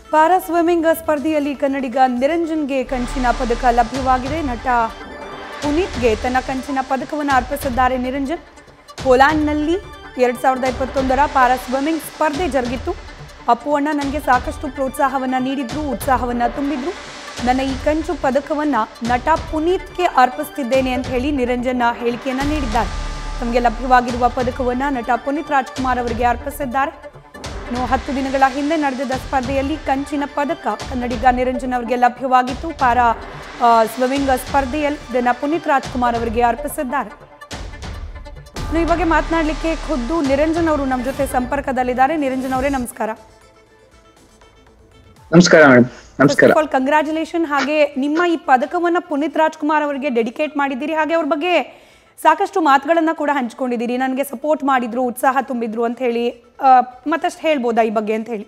Para swimming ಸ್ಪರ್ಧೆಯಲ್ಲಿ ಕನ್ನಡಿಗ ನಿರಂಜನ್ಗೆ ಕಂಚಿನ ಪದಕ ಲಭ್ಯವಾಗಿದೆ ನಟ ಪುನೀತ್ಗೆ ತನ್ನ ಕಂಚಿನ ಪದಕವನ್ನು ಅರ್ಪಿಸಿದ್ದಾರೆ ನಿರಂಜನ್ ಪೋಲ್ಯಾಂಡ್ನಲ್ಲಿ ಎರಡು ಸಾವಿರದ ಇಪ್ಪತ್ತೊಂದರ ಪ್ಯಾರಾ ಸ್ವಿಮ್ಮಿಂಗ್ ಸ್ಪರ್ಧೆ ಜರುಗಿತ್ತು ಅಪ್ಪು ಅಣ್ಣ ನನಗೆ ಸಾಕಷ್ಟು ಪ್ರೋತ್ಸಾಹವನ್ನು ನೀಡಿದ್ರು ಉತ್ಸಾಹವನ್ನು ತುಂಬಿದ್ರು ನನ್ನ ಈ ಕಂಚು ಪದಕವನ್ನು ನಟ ಪುನೀತ್ಗೆ ಅರ್ಪಿಸ್ತಿದ್ದೇನೆ ಅಂತ ಹೇಳಿ ನಿರಂಜನ್ ಹೇಳಿಕೆಯನ್ನು ನೀಡಿದ್ದಾರೆ ತಮಗೆ ಲಭ್ಯವಾಗಿರುವ ಪದಕವನ್ನು ನಟ ಪುನೀತ್ ರಾಜ್ಕುಮಾರ್ ಅವರಿಗೆ ಅರ್ಪಿಸಿದ್ದಾರೆ ಇನ್ನು ಹತ್ತು ದಿನಗಳ ಹಿಂದೆ ನಡೆದಿದ್ದ ಸ್ಪರ್ಧೆಯಲ್ಲಿ ಕಂಚಿನ ಪದಕ ಕನ್ನಡಿಗ ನಿರಂಜನ್ ಅವರಿಗೆ ಲಭ್ಯವಾಗಿತ್ತು ಪ್ಯಾರಾ ಆ, ಸ್ವಿಮ್ಮಿಂಗ್ ಸ್ಪರ್ಧೆಯಲ್ಲಿ ಇದನ್ನು ಪುನೀತ್ ರಾಜ್ಕುಮಾರ್ ಅವರಿಗೆ ಅರ್ಪಿಸಿದ್ದಾರೆ ಇನ್ನು ಈ ಬಗ್ಗೆ ಮಾತನಾಡಲಿಕ್ಕೆ ಖುದ್ದು ನಿರಂಜನ್ ಅವರು ನಮ್ಮ ಜೊತೆ ಸಂಪರ್ಕದಲ್ಲಿದ್ದಾರೆ ನಿರಂಜನ್ ಅವರೇ ನಮಸ್ಕಾರ ನಮಸ್ಕಾರ ಮೇಡಮ್ ನಮಸ್ಕಾರ ಆಲ್ ಕಂಗ್ರ್ಯಾಚುಲೇಷನ್ ಹಾಗೆ ನಿಮ್ಮ ಈ ಪದಕವನ್ನ ಪುನೀತ್ ರಾಜ್ಕುಮಾರ್ ಅವರಿಗೆ ಡೆಡಿಕೇಟ್ ಮಾಡಿದ್ದೀರಿ ಹಾಗೆ ಅವ್ರ ಬಗ್ಗೆ ಸಾಕಷ್ಟು ಮಾತುಗಳನ್ನ ಕೂಡ ಹಂಚ್ಕೊಂಡಿದ್ದೀರಿ ನನಗೆ ಸಪೋರ್ಟ್ ಮಾಡಿದ್ರು ಉತ್ಸಾಹ ತುಂಬಿದ್ರು ಅಂತ ಹೇಳಿ ಆ, ಮತ್ತಷ್ಟು ಹೇಳ್ಬೋದಾ ಈ ಬಗ್ಗೆ ಅಂತ ಹೇಳಿ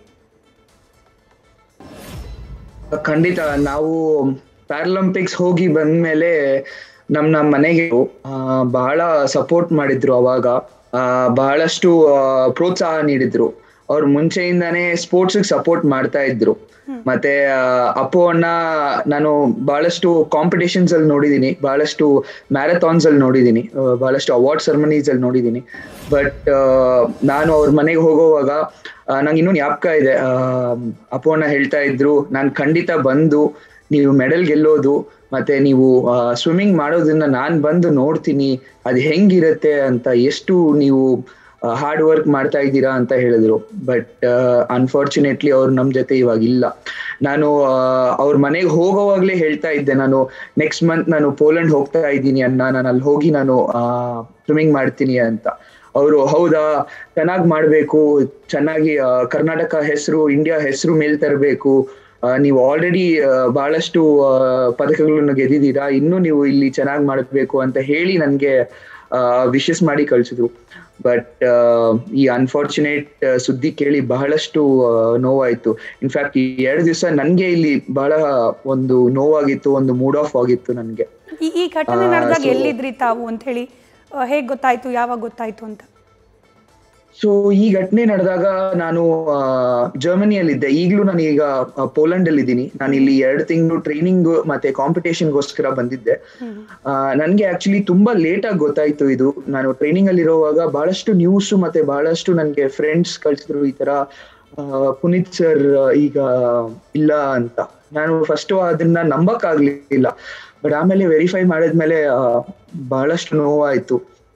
ಖಂಡಿತ ನಾವು ಪ್ಯಾರಲಂಪಿಕ್ಸ್ ಹೋಗಿ ಬಂದ್ಮೇಲೆ ನಮ್ ನಮ್ಮ ಮನೆಗೆ ಆ, ಬಹಳ ಸಪೋರ್ಟ್ ಮಾಡಿದ್ರು ಅವಾಗ ಆ, ಬಹಳಷ್ಟು ಆ, ಪ್ರೋತ್ಸಾಹ ನೀಡಿದ್ರು ಅವ್ರು ಮುಂಚೆಯಿಂದಾನೇ ಸ್ಪೋರ್ಟ್ಸ್ ಸಪೋರ್ಟ್ ಮಾಡ್ತಾ ಇದ್ರು ಮತ್ತೆ ಆ, ಅಪ್ಪು ಅಣ್ಣ ನಾನು ಬಹಳಷ್ಟು ಕಾಂಪಿಟೇಷನ್ಸ್ ಅಲ್ಲಿ ನೋಡಿದೀನಿ ಬಹಳಷ್ಟು ಮ್ಯಾರಥಾನ್ಸ್ ಅಲ್ಲಿ ನೋಡಿದೀನಿ ಆ, ಬಹಳಷ್ಟು ಅವಾರ್ಡ್ ಸೆರೆಮನೀಸ್ ಅಲ್ಲಿ ನೋಡಿದೀನಿ ಬಟ್ ನಾನು ಅವ್ರ ಮನೆಗೆ ಹೋಗುವಾಗ ಆ, ನಂಗೆ ಇನ್ನೂ ಜ್ಞಾಪಕ ಇದೆ ಆ, ಅಪ್ಪು ಅಣ್ಣ ಹೇಳ್ತಾ ಇದ್ರು ನಾನು ಖಂಡಿತ ಬಂದು ನೀವು ಮೆಡಲ್ ಗೆಲ್ಲೋದು ಮತ್ತೆ ನೀವು ಸ್ವಿಮ್ಮಿಂಗ್ ಮಾಡೋದನ್ನ ನಾನ್ ಬಂದು ನೋಡ್ತೀನಿ ಅದು ಹೆಂಗಿರತ್ತೆ ಅಂತ ಎಷ್ಟು ನೀವು ಹಾರ್ಡ್ ವರ್ಕ್ ಮಾಡ್ತಾ ಇದ್ದೀರಾ ಅಂತ ಹೇಳಿದ್ರು ಬಟ್ ಅನ್ಫಾರ್ಚುನೇಟ್ಲಿ ಅವ್ರು ನಮ್ ಜೊತೆ ಇವಾಗ ಇಲ್ಲ ನಾನು ಆ, ಅವ್ರ ಮನೆಗೆ ಹೋಗೋವಾಗ್ಲೇ ಹೇಳ್ತಾ ಇದ್ದೆ ನಾನು ನೆಕ್ಸ್ಟ್ ಮಂತ್ ನಾನು ಪೋಲೆಂಡ್ ಹೋಗ್ತಾ ಇದ್ದೀನಿ ಅನ್ನ ನಾನು ಅಲ್ಲಿ ಹೋಗಿ ನಾನು ಸ್ವಿಮ್ಮಿಂಗ್ ಮಾಡ್ತೀನಿ ಅಂತ ಅವರು ಹೌದಾ ಚೆನ್ನಾಗಿ ಮಾಡ್ಬೇಕು ಚೆನ್ನಾಗಿ ಆ, ಕರ್ನಾಟಕ ಹೆಸರು ಇಂಡಿಯಾ ಹೆಸರು ಮೇಲ್ ತರಬೇಕು ನೀವು ಆಲ್ರೆಡಿ ಬಹಳಷ್ಟು ಆ, ಪದಕಗಳನ್ನು ಗೆದ್ದಿದ್ದೀರಾ ಇನ್ನೂ ನೀವು ಇಲ್ಲಿ ಚೆನ್ನಾಗಿ ಮಾಡಬೇಕು ಅಂತ ಹೇಳಿ ನನಗೆ ವಿಶಸ್ ಮಾಡಿ ಕಳ್ಸಿದ್ರು ಬಟ್ ಈ ಅನ್ಫಾರ್ಚುನೇಟ್ ಸುದ್ದಿ ಕೇಳಿ ಬಹಳಷ್ಟು ಆ, ನೋವಾಯ್ತು ಇನ್ಫ್ಯಾಕ್ಟ್ ಈ ಎರಡು ದಿವಸ ನನ್ಗೆ ಇಲ್ಲಿ ಬಹಳ ಒಂದು ನೋವಾಗಿತ್ತು ಒಂದು ಮೂಡ್ ಆಫ್ ಆಗಿತ್ತು ನನ್ಗೆ ಈ ಈ ಘಟನೆ ಆ, ನಡೆದಾಗ so- ಎಲ್ಲಿದ್ರಿ ತಾವು ಅಂತ ಹೇಳಿ ಹೇಗೆ ಗೊತ್ತಾಯ್ತು ಯಾವಾಗ ಗೊತ್ತಾಯ್ತು ಅಂತ ಸೊ ಈ ಘಟನೆ ನಡೆದಾಗ ನಾನು ಜರ್ಮನಿಯಲ್ಲಿದ್ದೆ ಈಗಲೂ ನಾನು ಈಗ ಪೋಲೆಂಡ್ ಅಲ್ಲಿ ಇದ್ದೀನಿ ನಾನು ಇಲ್ಲಿ ಎರಡು ತಿಂಗಳು ಟ್ರೈನಿಂಗ್ ಮತ್ತೆ ಕಾಂಪಿಟೇಷನ್ಗೋಸ್ಕರ ಬಂದಿದ್ದೆ ಆ, ನನ್ಗೆ ಆಕ್ಚುಲಿ ತುಂಬಾ ಲೇಟ್ ಆಗಿ ಗೊತ್ತಾಯ್ತು ಇದು ನಾನು ಟ್ರೈನಿಂಗ್ ಅಲ್ಲಿ ಇರುವಾಗ ಬಹಳಷ್ಟು ನ್ಯೂಸ್ ಮತ್ತೆ ಬಹಳಷ್ಟು ನನ್ಗೆ ಫ್ರೆಂಡ್ಸ್ ಕಳ್ಸಿದ್ರು ಈ ತರ ಆ, ಪುನೀತ್ ಸರ್ ಈಗ ಇಲ್ಲ ಅಂತ ನಾನು ಫಸ್ಟ್ ಅದನ್ನ ನಂಬಕ್ ಆಗ್ಲಿಲ್ಲ ಬಟ್ ಆಮೇಲೆ ವೆರಿಫೈ ಮಾಡಿದ್ಮೇಲೆ ಆ, ಬಹಳಷ್ಟು ನೋವಾಯ್ತು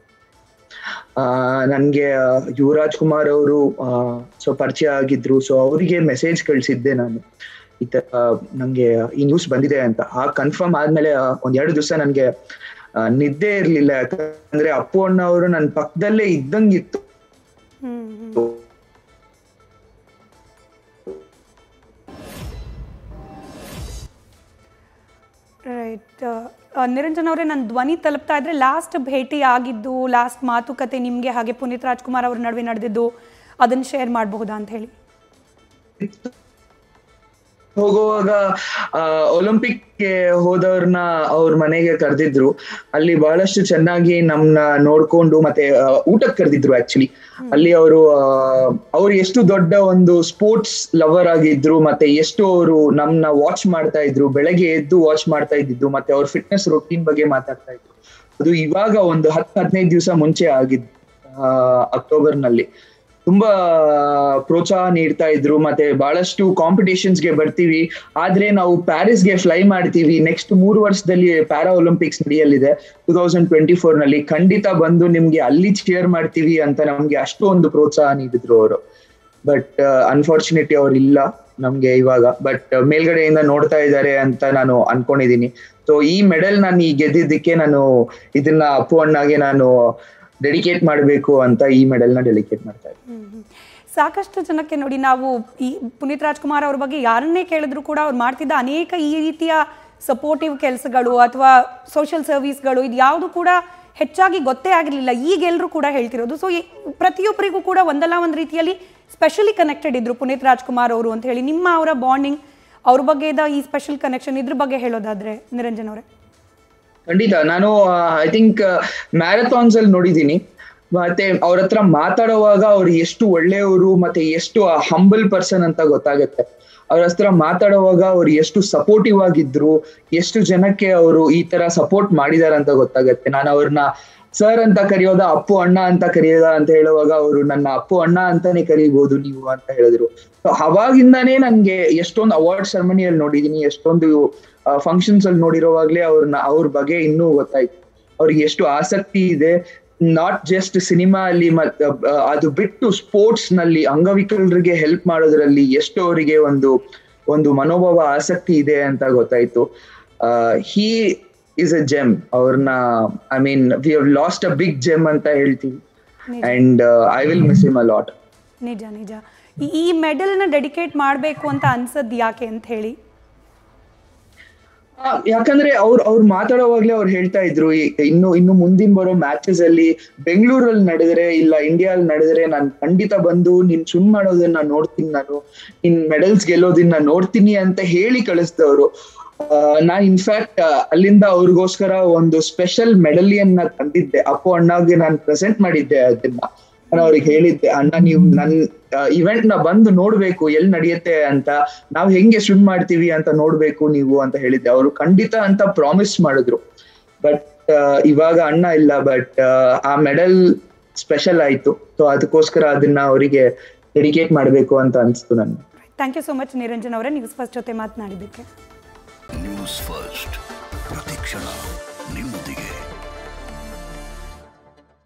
ಆ ನನ್ಗೆ ಆ, ಯುವರಾಜ್ ಕುಮಾರ್ ಅವರು ಸೊ ಪರಿಚಯ ಆಗಿದ್ರು ಸೊ ಅವರಿಗೆ ಮೆಸೇಜ್ ಕಳ್ಸಿದ್ದೆ ನಾನು ಈ ತರ ನಂಗೆ ಈ ನ್ಯೂಸ್ ಬಂದಿದೆ ಅಂತ ಆ ಕನ್ಫರ್ಮ್ ಆದ್ಮೇಲೆ ಆ, ಒಂದ್ ಎರಡು ದಿವಸ ನನ್ಗೆ ಆ, ನಿದ್ದೆ ಇರ್ಲಿಲ್ಲ ಯಾಕಂದ್ರೆ ಅಪ್ಪು ಅಣ್ಣ ಅವರು ನನ್ನ ಪಕ್ಕದಲ್ಲೇ ಇದ್ದಂಗಿತ್ತು ಹ್ಮ್ ಹ್ಮ್. ರೈಟ್ ನಿರಂಜನ್ ಅವರೇ ನನ್ನ ಧ್ವನಿ ತಲುಪ್ತಾ ಇದ್ರೆ ಲಾಸ್ಟ್ ಭೇಟಿ ಆಗಿದ್ದು ಲಾಸ್ಟ್ ಮಾತುಕತೆ ನಿಮಗೆ ಹಾಗೆ ಪುನೀತ್ ರಾಜ್ಕುಮಾರ್ ಅವ್ರ ನಡುವೆ ನಡೆದಿದ್ದು ಅದನ್ನು ಶೇರ್ ಮಾಡಬಹುದಾ ಅಂತ ಹೇಳಿ ಹೋಗುವಾಗ ಒಲಿಂಪಿಕ್ಗೆ ಹೋದವ್ರನ್ನ ಅವ್ರ ಮನೆಗೆ ಕರೆದಿದ್ರು ಅಲ್ಲಿ ಬಹಳಷ್ಟು ಚೆನ್ನಾಗಿ ನಮ್ನ ನೋಡ್ಕೊಂಡು ಮತ್ತೆ ಆ, ಊಟಕ್ಕೆ ಕರೆದಿದ್ರು ಆಕ್ಚುಲಿ ಅಲ್ಲಿ ಅವರು ಅವ್ರು ಎಷ್ಟು ದೊಡ್ಡ ಒಂದು ಸ್ಪೋರ್ಟ್ಸ್ ಲವರ್ ಆಗಿದ್ರು ಮತ್ತೆ ಎಷ್ಟು ಅವರು ನಮ್ನ ವಾಚ್ ಮಾಡ್ತಾ ಇದ್ರು ಬೆಳಗ್ಗೆ ಎದ್ದು ವಾಚ್ ಮಾಡ್ತಾ ಇದ್ದಿದ್ದು ಮತ್ತೆ ಅವ್ರ ಫಿಟ್ನೆಸ್ ರೊಟೀನ್ ಬಗ್ಗೆ ಮಾತಾಡ್ತಾ ಇದ್ರು ಅದು ಇವಾಗ ಒಂದು ಹತ್ತು ಹದಿನೈದು ದಿವಸ ಮುಂಚೆ ಆಗಿದ್ದು ಅಕ್ಟೋಬರ್ ನಲ್ಲಿ ತುಂಬಾ ಪ್ರೋತ್ಸಾಹ ನೀಡ್ತಾ ಇದ್ರು ಮತ್ತೆ ಬಹಳಷ್ಟು ಕಾಂಪಿಟೇಷನ್ಸ್ ಗೆ ಬರ್ತೀವಿ ಆದ್ರೆ ನಾವು ಪ್ಯಾರಿಸ್ ಗೆ ಫ್ಲೈ ಮಾಡ್ತೀವಿ ನೆಕ್ಸ್ಟ್ ಮೂರು ವರ್ಷದಲ್ಲಿ ಪ್ಯಾರಾ ಒಲಿಂಪಿಕ್ಸ್ ನಡೆಯಲಿದೆ ಟೂ ತೌಸಂಡ್ ಟ್ವೆಂಟಿ ಫೋರ್ ನಲ್ಲಿ ಖಂಡಿತ ಬಂದು ನಿಮ್ಗೆ ಅಲ್ಲಿ ಚೇರ್ ಮಾಡ್ತೀವಿ ಅಂತ ನಮ್ಗೆ ಅಷ್ಟೊಂದು ಪ್ರೋತ್ಸಾಹ ನೀಡಿದ್ರು ಅವರು ಬಟ್ ಅನ್ಫಾರ್ಚುನೇಟ್ಲಿ ಅವ್ರು ಇಲ್ಲ ನಮ್ಗೆ ಇವಾಗ ಬಟ್ ಮೇಲ್ಗಡೆಯಿಂದ ನೋಡ್ತಾ ಇದ್ದಾರೆ ಅಂತ ನಾನು ಅನ್ಕೊಂಡಿದೀನಿ ಸೊ ಈ ಮೆಡಲ್ ನಾನು ಈ ಗೆದ್ದಿದ್ದಕ್ಕೆ ನಾನು ಇದನ್ನ ಅಪ್ಪು ಅಣ್ಣಗೆ ನಾನು ಡೆಡಿಕೇಟ್ ಮಾಡಬೇಕು ಅಂತ ಈ ಮೆಡಲ್ ನ ಡೆಡಿಕೇಟ್ ಮಾಡ್ತಾ ಇದ್ದೀನಿ ಹ್ಮ್, ಹ್ಮ್. ಸಾಕಷ್ಟು ಜನಕ್ಕೆ ನೋಡಿ ನಾವು ಈ ಪುನೀತ್ ರಾಜ್ಕುಮಾರ್ ಅವ್ರ ಬಗ್ಗೆ ಯಾರನ್ನೇ ಕೇಳಿದ್ರು ಕೂಡ ಅವ್ರು ಮಾಡ್ತಿದ್ದ ಅನೇಕ ಈ ರೀತಿಯ ಸಪೋರ್ಟಿವ್ ಕೆಲಸಗಳು ಅಥವಾ ಸೋಷಿಯಲ್ ಸರ್ವಿಸ್ಗಳು ಇದು ಯಾವುದು ಕೂಡ ಹೆಚ್ಚಾಗಿ ಗೊತ್ತೇ ಆಗಿರಲಿಲ್ಲ ಈಗ ಎಲ್ಲರೂ ಕೂಡ ಹೇಳ್ತಿರೋದು ಸೊ ಪ್ರತಿಯೊಬ್ಬರಿಗೂ ಕೂಡ ಒಂದಲ್ಲ ಒಂದು ರೀತಿಯಲ್ಲಿ ಸ್ಪೆಷಲಿ ಕನೆಕ್ಟೆಡ್ ಇದ್ರು ಪುನೀತ್ ರಾಜ್ಕುಮಾರ್ ಅವರು ಅಂತ ಹೇಳಿ ನಿಮ್ಮ ಅವರ ಬಾಂಡಿಂಗ್ ಅವ್ರ ಬಗ್ಗೆ ಇದ್ದ ಈ ಸ್ಪೆಷಲ್ ಕನೆಕ್ಷನ್ ಇದ್ರ ಬಗ್ಗೆ ಹೇಳೋದಾದ್ರೆ ನಿರಂಜನ್ ಅವರೇ ಖಂಡಿತ ನಾನು ಐ ಥಿಂಕ್ ಮ್ಯಾರಥಾನ್ಸ್ ಅಲ್ಲಿ ನೋಡಿದೀನಿ ಮತ್ತೆ ಅವ್ರ ಹತ್ರ ಮಾತಾಡುವಾಗ ಅವ್ರು ಎಷ್ಟು ಒಳ್ಳೆಯವರು ಮತ್ತೆ ಎಷ್ಟು ಹಂಬಲ್ ಪರ್ಸನ್ ಅಂತ ಗೊತ್ತಾಗುತ್ತೆ ಅವ್ರ ಹತ್ರ ಮಾತಾಡುವಾಗ ಅವ್ರು ಎಷ್ಟು ಸಪೋರ್ಟಿವ್ ಆಗಿದ್ರು ಎಷ್ಟು ಜನಕ್ಕೆ ಅವರು ಈ ತರ ಸಪೋರ್ಟ್ ಮಾಡಿದಾರೆ ಅಂತ ಗೊತ್ತಾಗತ್ತೆ ನಾನು ಅವ್ರನ್ನ ಸರ್ ಅಂತ ಕರೆಯೋದ ಅಪ್ಪು ಅಣ್ಣ ಅಂತ ಕರೆಯೋದ ಅಂತ ಹೇಳುವಾಗ ಅವರು ನನ್ನ ಅಪ್ಪು ಅಣ್ಣ ಅಂತಾನೆ ಕರೀಬಹುದು ನೀವು ಅಂತ ಹೇಳಿದ್ರು ಸೊ ಅವಾಗಿಂದಾನೇ ನನ್ಗೆ ಎಷ್ಟೊಂದು ಅವಾರ್ಡ್ ಸೆರೆಮನಿಯಲ್ಲಿ ನೋಡಿದೀನಿ ಎಷ್ಟೊಂದು ಫಂಕ್ಷನ್ಸ್ ಅಲ್ಲಿ ನೋಡಿರೋವಾಗ್ಲೇ ಅವ್ರನ್ನ ಅವ್ರ ಬಗ್ಗೆ ಇನ್ನೂ ಗೊತ್ತಾಯ್ತು ಅವ್ರಿಗೆ ಎಷ್ಟು ಆಸಕ್ತಿ ಇದೆ ನಾಟ್ ಜಸ್ಟ್ ಸಿನಿಮಾ ಅಲ್ಲಿ ಮತ್ ಅದು ಬಿಟ್ಟು ಸ್ಪೋರ್ಟ್ಸ್ ನಲ್ಲಿ ಅಂಗವಿಕಲರಿಗೆ ಹೆಲ್ಪ್ ಮಾಡೋದ್ರಲ್ಲಿ ಎಷ್ಟು ಅವರಿಗೆ ಒಂದು ಒಂದು ಮನೋಭಾವ ಆಸಕ್ತಿ ಇದೆ ಅಂತ ಗೊತ್ತಾಯ್ತು ಹಿ ಇಸ್ ಅ ಜೆಮ್ ಅವ್ರನ್ನ I mean we have lost a big gem ಅಂತ ಹೇಳ್ತೀವಿ and I will miss him a lot ನಿಜ ನಿಜ ಈ- ಈ ಮೆಡಲ್ನ ಡೆಡಿಕೇಟ್ ಮಾಡಬೇಕು ಅಂತ ಅನ್ಸದ್ ಯಾಕೆ ಅಂತ ಹೇಳಿ ಆ, ಯಾಕಂದ್ರೆ ಅವ್ರು ಅವ್ರು ಮಾತಾಡೋವಾಗ್ಲೇ ಅವ್ರು ಹೇಳ್ತಾ ಇದ್ರು ಈ- ಇನ್ನು ಇನ್ನು ಮುಂದಿನ ಬರೋ ಮ್ಯಾಚಸ್ ಅಲ್ಲಿ ಬೆಂಗಳೂರಲ್ಲಿ ನಡೆದ್ರೆ ಇಲ್ಲ ಇಂಡಿಯಾದಲ್ಲಿ ನಡೆದ್ರೆ ನಾನು ಖಂಡಿತ ಬಂದು ನೀನ್ ಸುನ್ ಮಾಡೋದನ್ನ ನೋಡ್ತೀನಿ ನಾನು ನಿನ್ ಮೆಡಲ್ಸ್ ಗೆಲ್ಲೋದನ್ನ ನೋಡ್ತೀನಿ ಅಂತ ಹೇಳಿ ಕಳಿಸಿದವರು ನಾನ್ ಇನ್ಫ್ಯಾಕ್ಟ್ ಅಲ್ಲಿಂದ ಅವ್ರಿಗೋಸ್ಕರ ಒಂದು ಸ್ಪೆಷಲ್ ಮೆಡಲಿಯನ್ನ ತಂದಿದ್ದೆ ಅಪ್ಪು ಅಣ್ಣಗೆ ನಾನು ಪ್ರೆಸೆಂಟ್ ಮಾಡಿದ್ದೆ ಅದನ್ನ ನಾನು ಅವ್ರಿಗೆ ಹೇಳಿದ್ದೆ ಅಣ್ಣ ನೀವು ನನ್ ಇವೆಂಟ್ ನ ಬಂದು ನೋಡ್ಬೇಕು ಎಲ್ಲಿ ನಡೆಯುತ್ತೆ ಅಂತ ನಾವ್ ಹೆಂಗೆ ಸ್ವಿಮ್ ಮಾಡ್ತೀವಿ ಅಂತ ನೋಡ್ಬೇಕು ನೀವು ಅಂತ ಹೇಳಿದ್ದೆ ಅವರು ಖಂಡಿತ ಅಂತ ಪ್ರಾಮಿಸ್ ಮಾಡಿದ್ರು ಬಟ್ ಇವಾಗ ಅಣ್ಣ ಇಲ್ಲ ಬಟ್ ಆ ಮೆಡಲ್ ಸ್ಪೆಷಲ್ ಆಯ್ತು ಸೊ ಅದಕ್ಕೋಸ್ಕರ ಅದನ್ನ ಅವರಿಗೆ ಡೆಡಿಕೇಟ್ ಮಾಡ್ಬೇಕು ಅಂತ ಅನ್ಸ್ತು ನನ್ಗೆ thank you so much Niranjan ಅವರೇ ನ್ಯೂಸ್ ಫಸ್ಟ್ ಜೊತೆ ಮಾತನಾಡಿದ್ದಕ್ಕೆ ನ್ಯೂಸ್ ಫಸ್ಟ್ ಪ್ರತಿಕ್ಷಣ